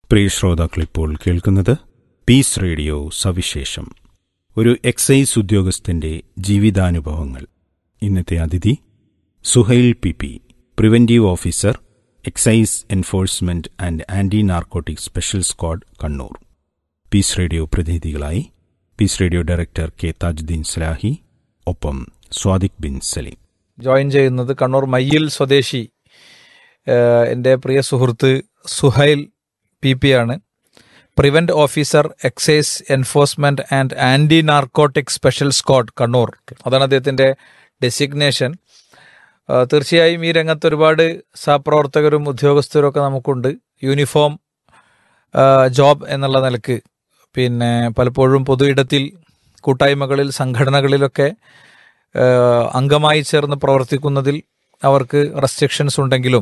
പ്രിയ ശ്രോതാക്കളിപ്പോൾ കേൾക്കുന്നത് piece radio സവിശേഷം ഒരു excise ഉദ്യോഗസ്ഥന്റെ ജീവിതാനുഭവങ്ങൾ ഇന്നത്തെ അതിഥി Suhail P P preventive officer excise enforcement and anti narcotic special squad Kannur peace radio പ്രതിനിധികളായി peace radio director K Thajudheen Salahi ഒപ്പം സ്വാദിഖ് ബിൻ സലീം ജോയിൻ ചെയ്യുന്നത് കണ്ണൂർ മയ്യിൽ സ്വദേശി ഏഹ്, എൻ്റെ പ്രിയ സുഹൃത്ത് സുഹൈൽ പി പി ആണ് prevent officer excise enforcement and anti narcotic special squad Kannur അതാണ് അദ്ദേഹത്തിന്റെ ഡെസിഗ്നേഷൻ ഏഹ്, തീർച്ചയായും ഈ രംഗത്ത് ഒരുപാട് സഹപ്രവർത്തകരും ഉദ്യോഗസ്ഥരും ഒക്കെ നമുക്കുണ്ട് യൂണിഫോം ഏഹ്, ജോബ് എന്നുള്ള നിലക്ക് പിന്നെ പലപ്പോഴും പൊതു ഇടത്തിൽ കൂട്ടായ്മകളിൽ സംഘടനകളിലൊക്കെ ഏഹ്, അംഗമായി ചേർന്ന് പ്രവർത്തിക്കുന്നതിൽ അവർക്ക് റെസ്ട്രിക്ഷൻസ് ഉണ്ടെങ്കിലും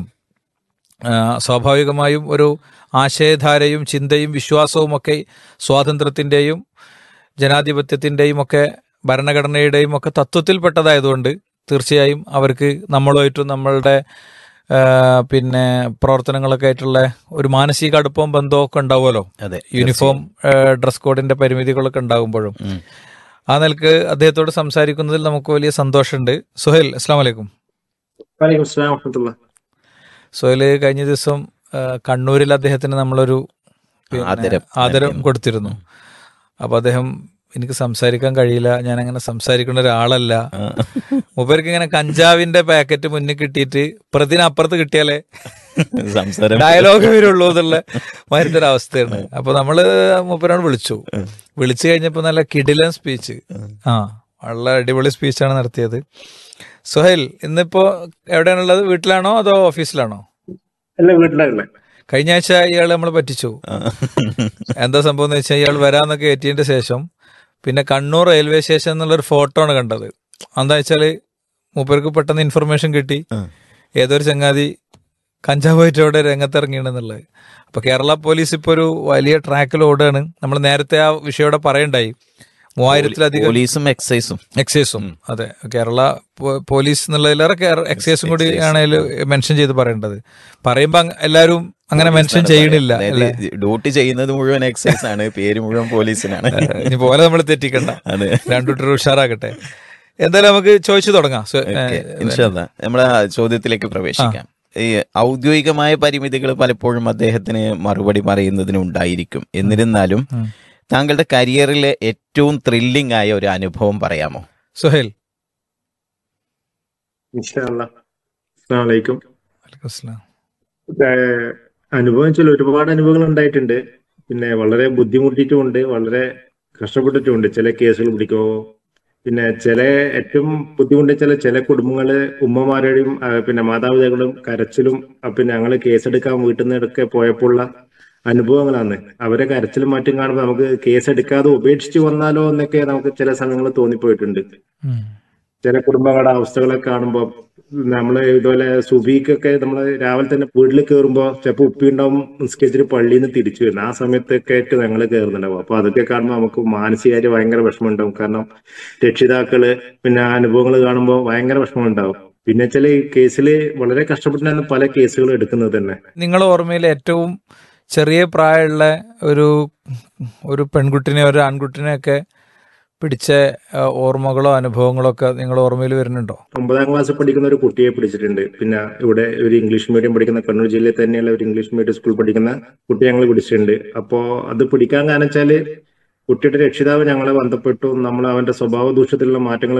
ആഹ്, സ്വാഭാവികമായും ഒരു ആശയധാരയും ചിന്തയും വിശ്വാസവും ഒക്കെ സ്വാതന്ത്ര്യത്തിൻ്റെയും ജനാധിപത്യത്തിൻ്റെയും ഒക്കെ ഭരണഘടനയുടെയും ഒക്കെ തത്വത്തിൽപ്പെട്ടതായതുകൊണ്ട് തീർച്ചയായും അവർക്ക് നമ്മളുമായിട്ടും നമ്മളുടെ ആഹ്, പിന്നെ പ്രവർത്തനങ്ങളൊക്കെ ആയിട്ടുള്ള ഒരു മാനസിക അടുപ്പവും ബന്ധവും ഒക്കെ ഉണ്ടാവുമല്ലോ അതെ യൂണിഫോം ഡ്രസ് കോഡിന്റെ പരിമിതികളൊക്കെ ഉണ്ടാകുമ്പോഴും ഉം. ആ നിലക്ക് അദ്ദേഹത്തോട് സംസാരിക്കുന്നതിൽ നമുക്ക് വലിയ സന്തോഷമുണ്ട് സുഹേൽ അസ്സാം വലൈക്കും വലൈക്കും സ്ലാം വറഹമത്തുള്ള സുഹേല് കഴിഞ്ഞ ദിവസം ആ, കണ്ണൂരിൽ അദ്ദേഹത്തിന് നമ്മളൊരു പിന്നെ ആദരം ആദരം നൽകി. കൊടുത്തിരുന്നു അപ്പൊ അദ്ദേഹം എനിക്ക് സംസാരിക്കാൻ കഴിയില്ല ഞാൻ അങ്ങനെ സംസാരിക്കുന്ന ഒരാളല്ല മൂപ്പർക്ക് ഇങ്ങനെ കഞ്ചാവിന്റെ പാക്കറ്റ് മുന്നിൽ കിട്ടിയിട്ട് പ്രതിനപ്പുറത്ത് കിട്ടിയാലേ സംസാരം ഡയലോഗ് വരുള്ളൂ എന്നുള്ള മാതിരത്തെ ഒരു അവസ്ഥയാണ് അപ്പൊ നമ്മള് മൂപ്പരോട് വിളിച്ചു വിളിച്ചു കഴിഞ്ഞപ്പോ നല്ല കിടിലൻ സ്പീച്ച് ആ വളരെ അടിപൊളി സ്പീച്ചാണ് നടത്തിയത് സുഹൈൽ ഇന്നിപ്പോ എവിടെയാണുള്ളത് വീട്ടിലാണോ അതോ ഓഫീസിലാണോ അല്ല വീട്ടിലല്ലേ കഴിഞ്ഞ ആഴ്ച ഇയാൾ നമ്മൾ പറ്റിച്ചു എന്താ സംഭവം എന്ന് വെച്ചാൽ ഇയാൾ വരാന്നൊക്കെ എത്തിയതിന്റെ ശേഷം പിന്നെ കണ്ണൂർ റെയിൽവേ സ്റ്റേഷൻ എന്നുള്ള ഒരു ഫോട്ടോ ആണ് കണ്ടത് എന്താ വെച്ചാല് മൂപ്പർക്ക് പെട്ടെന്ന് ഇൻഫർമേഷൻ കിട്ടി ഏതൊരു ചങ്ങാതി കഞ്ചാവായിട്ട് അവിടെ രംഗത്തിറങ്ങിയാണെന്നുള്ളത് അപ്പൊ കേരള പോലീസ് ഇപ്പൊ ഒരു വലിയ ട്രാക്കിൽ ഓടുകയാണ് നമ്മൾ നേരത്തെ ആ വിഷയം ഇവിടെ പറയണ്ടായി മൂവായിരത്തിലധികം പോലീസും എക്സൈസും എക്സൈസും അതെ കേരള പോ- പോലീസ് എന്നുള്ളതിലേറെ കേര- എക്സൈസും കൂടി ആണ് അതിൽ മെൻഷൻ ചെയ്ത് പറയേണ്ടത് പറയുമ്പോ അങ്ങ് എല്ലാരും അങ്ങനെ മെൻഷൻ ചെയ്യണില്ല അല്ലേ ഡ്യൂട്ടി ചെയ്യുന്നത് മുഴുവൻ എക്സൈസ് ആണ് പേര് മുഴുവൻ പോലീസിനാണ് ഇനി പോലെ നമ്മൾ തെറ്റിക്കണ്ട അതെ രണ്ടുകൂട്ടർ ഉഷാറാകട്ടെ എന്തായാലും നമുക്ക് ചോദിച്ചു തുടങ്ങാം സോ- ഏ, ഓക്കെ ഇൻഷാല്ല നമ്മളെ ആ ചോദ്യത്തിലേക്ക് പ്രവേശിക്കാം ഈ ഔദ്യോഗികമായ പരിമിതികൾ പലപ്പോഴും അദ്ദേഹത്തിന് മറുപടി പറയുന്നതിന് ഉണ്ടായിരിക്കും എന്നിരുന്നാലും ഉം. താങ്കളുടെ കരിയറിലെ ഏറ്റവും ത്രില്ലിംഗ് ആയ ഒരു അനുഭവം പറയാമോ സുഹേൽ ഇൻഷാല്ലാ അസ്സാം വലൈക്കും വലൈക്കും അസ്സലാം. ഏഹ് അനുഭവം വെച്ചാൽ ഒരുപാട് അനുഭവങ്ങൾ ഉണ്ടായിട്ടുണ്ട് പിന്നെ വളരെ ബുദ്ധിമുട്ടിയിട്ടുമുണ്ട് വളരെ കഷ്ടപ്പെട്ടിട്ടുമുണ്ട് ചില കേസുകൾ പിടിക്കുമോ പിന്നെ ചില ഏറ്റവും ബുദ്ധിമുട്ട് ചില ചില കുടുംബങ്ങള് ഉമ്മമാരുടെയും ആ, പിന്നെ മാതാപിതാക്കളും കരച്ചിലും ആ, പിന്നെ ഞങ്ങള് കേസെടുക്കാൻ വീട്ടിൽ നിന്നൊക്കെ പോയപ്പോഴുള്ള അനുഭവങ്ങളാണ് അവരെ കരച്ചിലും മറ്റും കാണുമ്പോൾ നമുക്ക് കേസെടുക്കാതെ ഉപേക്ഷിച്ച് വന്നാലോ എന്നൊക്കെ നമുക്ക് ചില സമയങ്ങളിൽ തോന്നിപ്പോയിട്ടുണ്ട് ഉം. ചില കുടുംബങ്ങളുടെ അവസ്ഥകളൊക്കെ കാണുമ്പോൾ നമ്മള് ഇതുപോലെ സുബീക്കൊക്കെ നമ്മൾ രാവിലെ തന്നെ വീട്ടിൽ കയറുമ്പോൾ ചിലപ്പോൾ ഉപ്പി ഉണ്ടാവും നിസ്കരിച്ചിട്ട് പള്ളിയിൽ നിന്ന് തിരിച്ചു വരുന്നത് ആ സമയത്തൊക്കെ ആയിട്ട് ഞങ്ങൾ കയറുന്നുണ്ടാവും അപ്പൊ അതൊക്കെ കാണുമ്പോൾ നമുക്ക് മാനസികമായിട്ട് ഭയങ്കര വിഷമം ഉണ്ടാവും കാരണം രക്ഷിതാക്കള് പിന്നെ ആ അനുഭവങ്ങൾ കാണുമ്പോൾ ഭയങ്കര വിഷമം ഉണ്ടാവും പിന്നെ ചില കേസിൽ വളരെ കഷ്ടപ്പെട്ടാണ് പല കേസുകൾ എടുക്കുന്നത് തന്നെ നിങ്ങളുടെ ഓർമ്മയിൽ ഏറ്റവും ചെറിയ പ്രായമുള്ള ഒരു ഒരു പെൺകുട്ടിനെ ഒരു ആൺകുട്ടിനെ ഒക്കെ പിടിച്ച ആ, ഓർമ്മകളോ അനുഭവങ്ങളോ ഒക്കെ നിങ്ങളുടെ ഓർമ്മയിൽ വരുന്നുണ്ടോ ഒമ്പതാം ക്ലാസ്സിൽ പഠിക്കുന്ന ഒരു കുട്ടിയെ പിടിച്ചിട്ടുണ്ട് പിന്നെ ഇവിടെ ഒരു ഇംഗ്ലീഷ് മീഡിയം പഠിക്കുന്ന കണ്ണൂർ ജില്ലയിൽ തന്നെയുള്ള ഒരു ഇംഗ്ലീഷ് മീഡിയം സ്കൂൾ പഠിക്കുന്ന കുട്ടിയെ ഞങ്ങൾ പിടിച്ചിട്ടുണ്ട് അപ്പോ അത് പിടിക്കാൻ കാരണം വെച്ചാല് കുട്ടിയുടെ രക്ഷിതാവ് ഞങ്ങളെ ബന്ധപ്പെട്ടു നമ്മൾ അവന്റെ സ്വഭാവ ദൂഷ്യത്തിലുള്ള മാറ്റങ്ങൾ